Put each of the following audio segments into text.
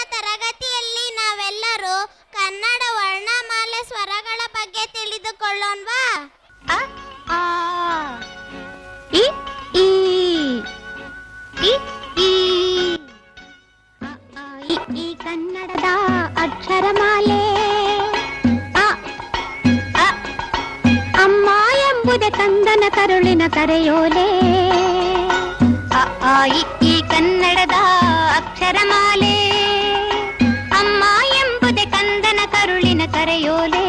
ತರಗತಿಯಲ್ಲಿ ನಾವೆಲ್ಲರೂ ಕನ್ನಡ ವರ್ಣಮಾಲೆ ಸ್ವರಗಳ ಬಗ್ಗೆ ತಿಳಿದುಕೊಳ್ಳೋಣವಾ ಅ ಆ ಇ ಈ ಇ ಈ ಅ, ಆ, ಇ, ಈ ಕನ್ನಡದ ಅಕ್ಷರಮಾಲೆ ಅ, ಅ, ಅಮ್ಮ ಎಂಬುದೇ ಕಂದನ ಕರುಳಿನ ಕರೆಯೋಲೆ ಅ, ಆ, ಇ, ಈ ಕನ್ನಡದ ಅಕ್ಷರಮಾಲೆ ಅಮ್ಮ ಎಂಬುದೇ ಕಂದನ ಕರುಳಿನ ಕರೆಯೋಲೆ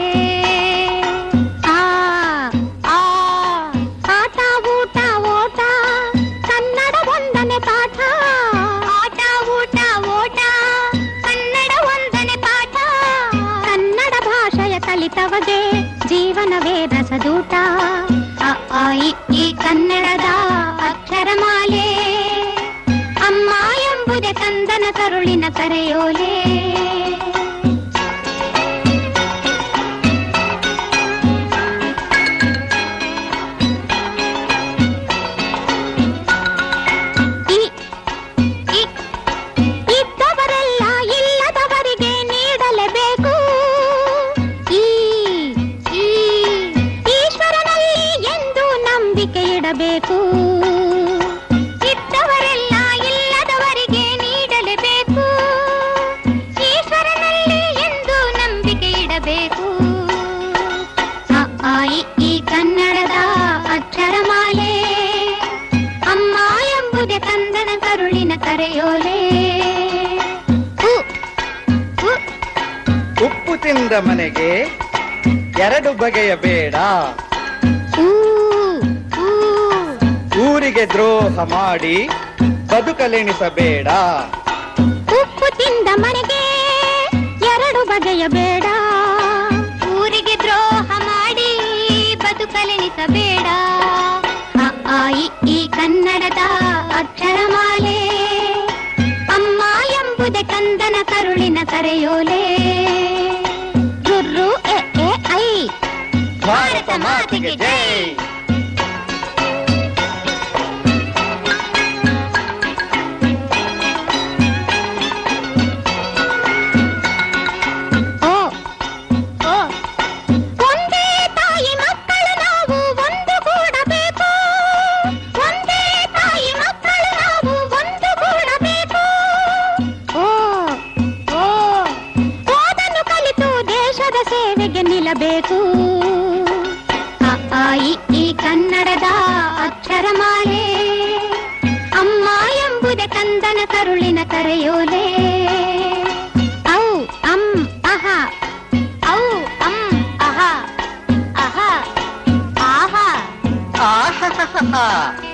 ಆ ಆ ಆಟ ಊಟ ಓಟ ಕನ್ನಡ ಒಂದನೆ ಪಾಠ ಆಟ ಊಟ ಓಟ ಕನ್ನಡ ಒಂದನೆ ಪಾಠ ಕನ್ನಡ ಭಾಷೆಯ ಕಲಿತವಗೆ ಜೀವನವೇ ರಸದೂಟ ಅ, ಆ, ಇ, ಈ ಕನ್ನಡದ ಅಕ್ಷರಮಾಲೆ ಅಮ್ಮ ಎಂಬುದೇ ಕಂದನ ಕರುಳಿನ ಕರೆಯೋಲೆ ಇ ಇ ಇದ್ದವರೆಲ್ಲ ಇಲ್ಲದವರಿಗೆ ನೀಡಲೇಬೇಕು ಈ ಈ ಈಶ್ವರನಲ್ಲಿ ಎಂದು ನಂಬಿಕೆ ಇಡಬೇಕು ಇದ್ದವರೆಲ್ಲ ಇಲ್ಲದವರಿಗೆ ನೀಡಲೇಬೇಕು ಈಶ್ವರನಲ್ಲಿ ಎಂದು ನಂಬಿಕೆ ಇಡಬೇಕು ಅ, ಆ, ಇ, ಈ ಕನ್ನಡದ ಅಕ್ಷರಮಾಲೆ ಅಮ್ಮ ಎಂಬುದೇ ಕಂದನ ಕರುಳಿನ ಕರೆಯೋಲೆ ಉ, ಉ, ಉಪ್ಪು ತಿಂದ ಮನೆಗೆ ಎರಡು ಬಗೆಯ ಬೇಡ ಊ, ಊ. ಊರಿಗೆ ದ್ರೋಹ ಮಾಡಿ ಬದುಕಲೆಣಿಸಬೇಡ ಉಪ್ಪು ತಿಂದ ಮನೆಗೆ ಎರಡು ಬಗೆಯ ಬೇಡ ಊರಿಗೆ ದ್ರೋಹ ಮಾಡಿ ಬದುಕಲೆನಿಸಬೇಡ ಅ, ಆ, ಇ, ಈ ಕನ್ನಡದ ಅಕ್ಷರಮಾಲೆ ಅಮ್ಮ ಎಂಬುದೇ ಕಂದನ ಕರುಳಿನ ಕರೆಯೋಲೆ ರುರ್ರು ಎ ಎ ಐ ಭಾರತ ಮಾತಿಗೆ ಜೈ ಓ ಓ ಒಂದೇ ತಾಯಿ ಮಕ್ಕಳು ನಾವು ಒಂದು ಕೂಡಬೇಕು ಒಂದೇ ತಾಯಿ ಮಕ್ಕಳು ನಾವು ಒಂದು ಕೂಡಬೇಕು ಓ ಓ ಓದನ್ನು ಕಲಿತು ದೇಶದ ಸೇವೆಗೆ ನಿಲ್ಲಬೇಕು ಅ, ಆ, ಇ, ಈ ಕನ್ನಡದ ಅಕ್ಷರಮಾಲೆ ಅಮ್ಮ ಎಂಬುದೇ ಕಂದನ ಕರುಳಿನ ಕರೆಯೋಲೆ ಔ ಅಂ ಅಹ ಔ ಅಂ ಅಹ ಅಹ ಆಹ ಆಹಾಹಾಹಾ.